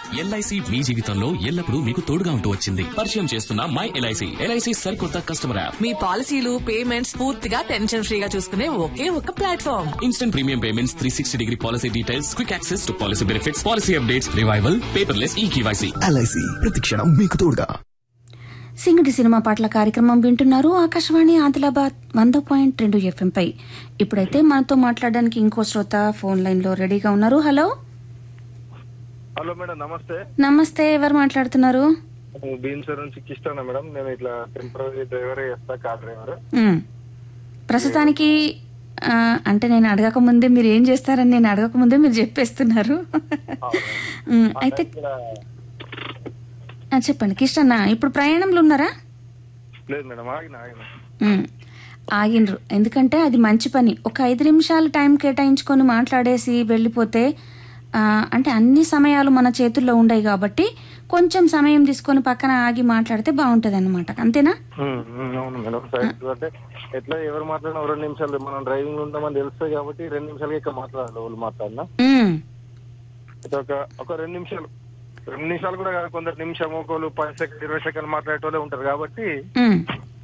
LIC మీ జీవితంలో ఎల్లప్పుడూ మీకు తోడుగా ఉంటూ వచ్చింది పరిచయం చేస్తున్న మై ఎల్ఐసి ఎల్ఐసి సరికొత్త కస్టమర్ యాప్ మీ పాలసీలు పేమెంట్స్ పూర్తిగా టెన్షన్ ఫ్రీగా చూసుకునే ఒకే ఒక platform instant premium payments three sixty degree policy details quick access to policy benefits policy updates revival paperless e KYC LIC ప్రతిక్షణం మీకు తోడుగా సింగటి సినిమా పాటల కార్యక్రమం వింటున్నారు ఆకాశవాణి ఆదిలాబాద్ వంద పాయింట్ రెండు ఎఫ్ఎం పై ఇప్పుడైతే మనతో మాట్లాడడానికి ఇంకో శ్రోత ఫోన్ లైన్ లో రెడీగా ఉన్నారు హలో హలో మేడం నమస్తే నమస్తే ఎవరు మాట్లాడుతున్నారు నేను భీమ్సర్ నుంచి కిష్టనా మేడం నేను ఇట్లా టెంపరీ డ్రైవర్ చేస్తా కార్ డ్రైవర్ మ్. ప్రస్తుతానికి ఆ, అంటే నేను అడగక ముందే మీరు ఏం చేస్తారని నేను అడగక ముందే మీరు చెప్పేస్తున్నారు మ్, అయితే ఇక్కడ ఆ, చెప్పండి కిష్టన్న ఇప్పుడు ప్రయాణంలో ఉన్నారా లేదు మేడం ఆగిన ఆగిన మ్. ఆగిండ్రు ఎందుకంటే అది మంచి పని ఒక ఐదు నిమిషాలు టైం కేటాయించుకొని మాట్లాడేసి వెళ్ళిపోతే ఆ, అంటే అన్ని సమయాలు మన చేతుల్లో ఉండయి కాబట్టి కొంచెం సమయం తీసుకొని పక్కన ఆగి మాట్లాడితే బాగుంటది అనమాట అంతేనా ఉమ్, ఉమ్, అవును మేడం సైడ్ అంటే ఎట్లా ఎవరు మాట్లాడినా ఓ రెండు నిమిషాలు మనం డ్రైవింగ్ ఉంటామని తెలుస్తుంది కాబట్టి రెండు నిమిషాలకి ఇక్కడ మాట్లాడాలి వాళ్ళు మాట్లాడినా మ్. అయితే ఒక ఒక రెండు నిమిషాలు రెండు నిమిషాలు కూడా కాదు కొందరు నిమిషం ఒకళ్ళు పది సెకండ్ ఇరవై సెకండ్ మాట్లాడేటోళ్ళే ఉంటారు కాబట్టి మ్.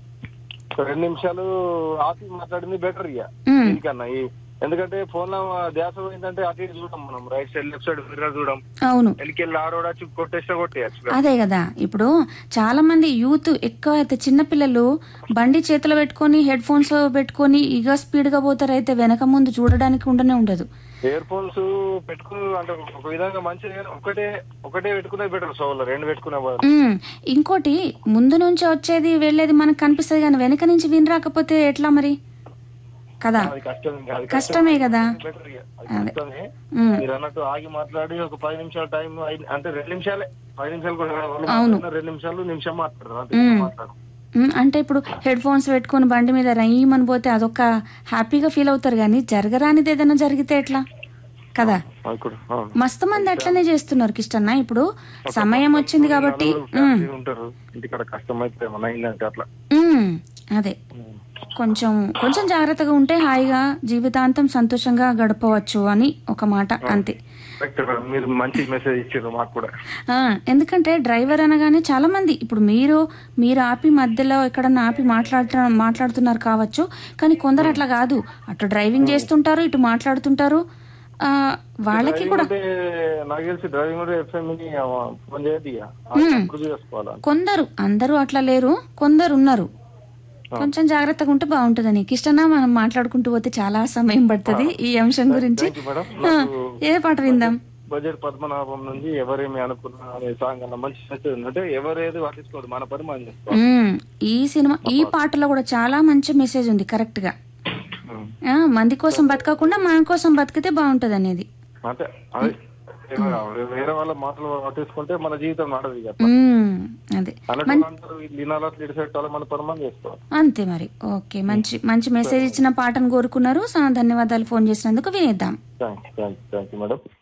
ఒక రెండు నిమిషాలు ఆపి మాట్లాడింది బెటర్ ఇక మ్. దీనికన్నా ఈ ఎందుకంటే ఫోన్ లో ధ్యాస పోయిందంటే అటు ఇటు చూడం మనం right side left side mirror చూడం అవును వెనకెళ్ళి ఆ రోడ్ వచ్చి కొట్టేస్తే కొట్టేయచ్చు అదే కదా ఇప్పుడు చాలా మంది యూత్ ఎక్కువ అయితే చిన్నపిల్లలు బండి చేతిలో పెట్టుకొని హెడ్ ఫోన్స్ పెట్టుకొని ఇక స్పీడ్ గా పోతారు అయితే వెనక ముందు చూడడానికి ఉండనే ఉండదు ఇయర్ ఫోన్స్ పెట్టుకుని అంటే ఒక విధంగా మంచిది కానీ ఒకటే ఒకటే పెట్టుకునే బెటర్ సోలో రెండు పెట్టుకునే బదులు. ఉమ్, ఇంకోటి ముందు నుంచి వచ్చేది వెళ్ళేది మనకు కనిపిస్తుంది కానీ వెనక నుంచి విని రాకపోతే ఎట్లా మరి కదా అది కష్టం ఇంకా అది కష్టమే కదా బెటర్ ఇక. అది కష్టమే ఉమ్, మీరు అన్నట్టు ఆగి మాట్లాడి ఒక పది నిమిషాల టైం అంటే రెండు నిమిషాలే పది నిమిషాలు కూడా కాదు. వాళ్ళు అవును. మాట్లాడిన రెండు నిమిషాలు నిమిషం మాట్లాడరు అంతే ఎక్కువ మాట్లాడరు ఉమ్, అంటే ఇప్పుడు హెడ్ ఫోన్స్ పెట్టుకొని బండి మీద రయ్యమని పోతే అదొక హ్యాపీగా ఫీల్ అవుతారు కానీ జరగరానిది ఏదైనా జరిగితే ఎట్లా కదా అది కూడా అవును. మస్తు మంది అట్లనే చేస్తున్నారు కిష్టన్న ఇప్పుడు సమయం వచ్చింది కాబట్టి నలుగురు ఫ్యామిలీ ఉంటారు ఇంటికాడ కష్టం అయితే ఏమన్నా అయిందంటే అట్లా ఉమ్, అదే కొంచెం కొంచెం జాగ్రత్తగా ఉంటే హాయిగా జీవితాంతం సంతోషంగా గడపవచ్చు అని ఒక మాట అంతే కరెక్ట్ మేడం. మీరు మంచి మెసేజ్ ఇచ్చారు మాకు కూడా ఆ, ఎందుకంటే డ్రైవర్ అనగానే చాలా మంది ఇప్పుడు మీరు మీరు ఆపి మధ్యలో ఎక్కడన్నా ఆపి మాట్లాడుతు మాట్లాడుతున్నారు కావచ్చు కానీ కొందరు అట్లా కాదు అటు డ్రైవింగ్ చేస్తుంటారు ఇటు మాట్లాడుతుంటారు ఆ, వాళ్ళకి కూడా అంటే నాకు తెలిసి డ్రైవింగ్ కూడా ఎఫ్ఎం ఫోన్ చేయద్దు ఇక అప్పుడు చేసుకోవాలి కొందరు అందరూ అట్లా లేరు కొందరు ఉన్నారు కొంచెం జాగ్రత్తగా ఉంటే బాగుంటుందని కిష్టనా మనం మాట్లాడుకుంటూ పోతే చాలా సమయం పడుతుంది ఈ అంశం గురించి థ్యాంక్ యూ మేడం ఆ, నాకు ఏ పాట విందాం బడ్జెట్ పద్మనాభం నుంచి ఎవరేమి అనుకున్నా అనే సాంగ్ అన్న మంచి మెసేజ్ ఉంది అంటే ఎవరేది పట్టించుకోదు మన పని మనం చేసుకోవాలి మ్మ్. ఈ సినిమా ఈ పాటలో కూడా చాలా మంచి మెసేజ్ ఉంది కరెక్ట్ గా ఉమ్. ఆ, మంది కోసం బతకకుండా మన కోసం బతికితే బాగుంటది అనేది అంటే అదే ఎవరు- వేరే వాళ్ళ మాటలు పట్టించుకుంటే మన జీవితం నడదు ఇక మ్మ్. అదే అలాంటి అందరూ వీళ్ళు వినాలా ఇటు సైడ్ వాళ్ళ మన పని మనం చేసుకోవాలి అంతే మరి ఓకే మంచి మంచి మెసేజ్ ఇచ్చిన పాటను కోరుకున్నారు సా- ధన్యవాదాలు ఫోన్ చేసినందుకు వినేద్దాం thank you thank you thank you madam